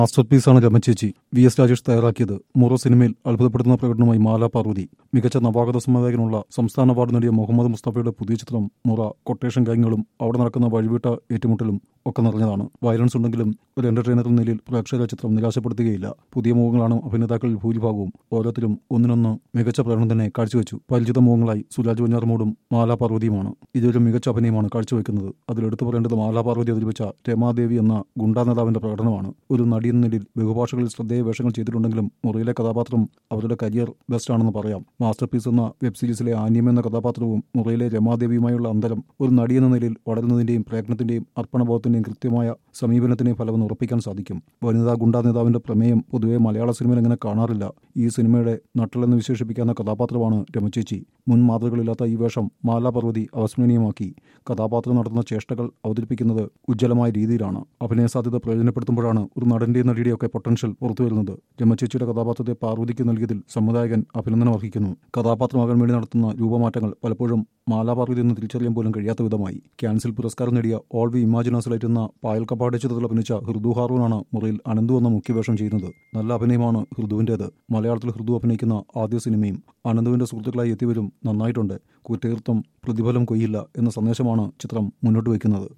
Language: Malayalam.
മാസ്റ്റർ പീസാണ് രമചേച്ചി വി എസ് രാജേഷ് തയ്യാറാക്കിയത് മുറ സിനിമയിൽ അത്ഭുതപ്പെടുത്തുന്ന പ്രകടനമായി മാല പാർവതി മികച്ച നവാഗത സംവിധായകനുള്ള സംസ്ഥാന അവാർഡ് നേടിയ മുഹമ്മദ് മുസ്തഫയുടെ പുതിയ ചിത്രം മുറ കൊട്ടേഷൻ ഗാങ്ങുകളും അവിടെ നടക്കുന്ന വഴിവിട്ട ഏറ്റുമുട്ടലും ഒക്കെ നിറഞ്ഞതാണ് വയലൻസ് ഉണ്ടെങ്കിലും ഒരു എന്റർടൈനർ എന്ന നിലയിൽ പ്രേക്ഷകരെ ചിത്രം നിരാശപ്പെടുത്തുകയില്ല പുതിയ മുഖങ്ങളാണ് അഭിനേതാക്കളിൽ ഭൂരിഭാഗവും ഓരോരുത്തരും ഒന്നിനൊന്ന് മികച്ച പ്രകടനം തന്നെ കാഴ്ചവെച്ചു പരിചിത മുഖങ്ങളായി സുരാജ് വഞ്ഞാറമോടും മാലാ പാർവതിയുമാണ് ഇതൊരു മികച്ച അഭിനയമാണ് കാഴ്ചവെക്കുന്നത് അതിലെടുത്തു പറയേണ്ടത് മാലാ പാർവതി അവതരിപ്പിച്ച രമാദേവി എന്ന ഗുണ്ടാ നേതാവിന്റെ പ്രകടനമാണ് ഒരു നടി എന്ന നിലയിൽ ബഹുഭാഷകളിൽ ശ്രദ്ധേയ വേഷങ്ങൾ ചെയ്തിട്ടുണ്ടെങ്കിലും മുറിയിലെ കഥാപാത്രം അവരുടെ കരിയർ ബെസ്റ്റ് ആണെന്ന് പറയാം മാസ്റ്റർ പീസ് എന്ന വെബ് സീരീസിലെ ആന്യം എന്ന കഥാപാത്രവും മുറിയിലെ രമാദേവിയുമായുള്ള അന്തരം ഒരു നടി എന്ന നിലയിൽ വളരുന്നതിന്റെയും പ്രയത്നത്തിന്റെയും അർപ്പണബോധത്തിന്റെയും കൃത്യമായ സമീപനത്തിന്റെയും ഫലമെന്ന് ഉറപ്പിക്കാൻ സാധിക്കും വനിതാ ഗുണ്ടാ നേതാവിന്റെ പ്രമേയം പൊതുവെ മലയാള സിനിമയിൽ അങ്ങനെ കാണാറില്ല ഈ സിനിമയുടെ നട്ടലെന്ന് വിശേഷിപ്പിക്കാവുന്ന കഥാപാത്രമാണ് രമചേച്ചി മുൻ മാതൃകളില്ലാത്ത ഈ വേഷം മാലാപർവതി അവസ്മരണീയമാക്കി കഥാപാത്രം നടത്തുന്ന ചേഷ്ടകൾ അവതരിപ്പിക്കുന്നത് ഉജ്ജ്വലമായ രീതിയിലാണ് അഭിനയ സാധ്യത പ്രയോജനപ്പെടുത്തുമ്പോഴാണ് ഒരു നടന്റെയും നടിയുടെയൊക്കെ പൊട്ടൻഷ്യൽ പുറത്തുവരുന്നത് രമചേച്ചിയുടെ കഥാപാത്രത്തെ പാർവതിക്ക് നൽകിയതിൽ സംവിധായകൻ അഭിനന്ദനം അർഹിക്കുന്നു കഥാപാത്രമാകാൻ വേണ്ടി നടത്തുന്ന രൂപമാറ്റങ്ങൾ പലപ്പോഴും മാലാപാർവതി എന്ന് തിരിച്ചറിയാൻ പോലും കഴിയാത്ത വിധമായി ക്യാൻസിൽ പുരസ്കാരം നേടിയ ഓൾ വി ഇമാജിനേഴ്സിലായിട്ട് എന്ന പായൽ കപ്പാടെ ചിത്രത്തിൽ അഭിനയിച്ച ഹൃദു ഹാറൂനാണ് മുറിയിൽ അനന്തു എന്ന മുഖ്യവേഷം ചെയ്യുന്നത് നല്ല അഭിനയമാണ് ഹൃദുവിൻ്റേത് മലയാളത്തിൽ ഹൃദു അഭിനയിക്കുന്ന ആദ്യ സിനിമയും അനന്തുവിന്റെ സുഹൃത്തുക്കളായി എത്തിയവരും നന്നായിട്ടുണ്ട് കുറ്റകൃത്യം പ്രതിഫലം കൊയ്യില്ല എന്ന സന്ദേശമാണ് ചിത്രം മുന്നോട്ട് വയ്ക്കുന്നത്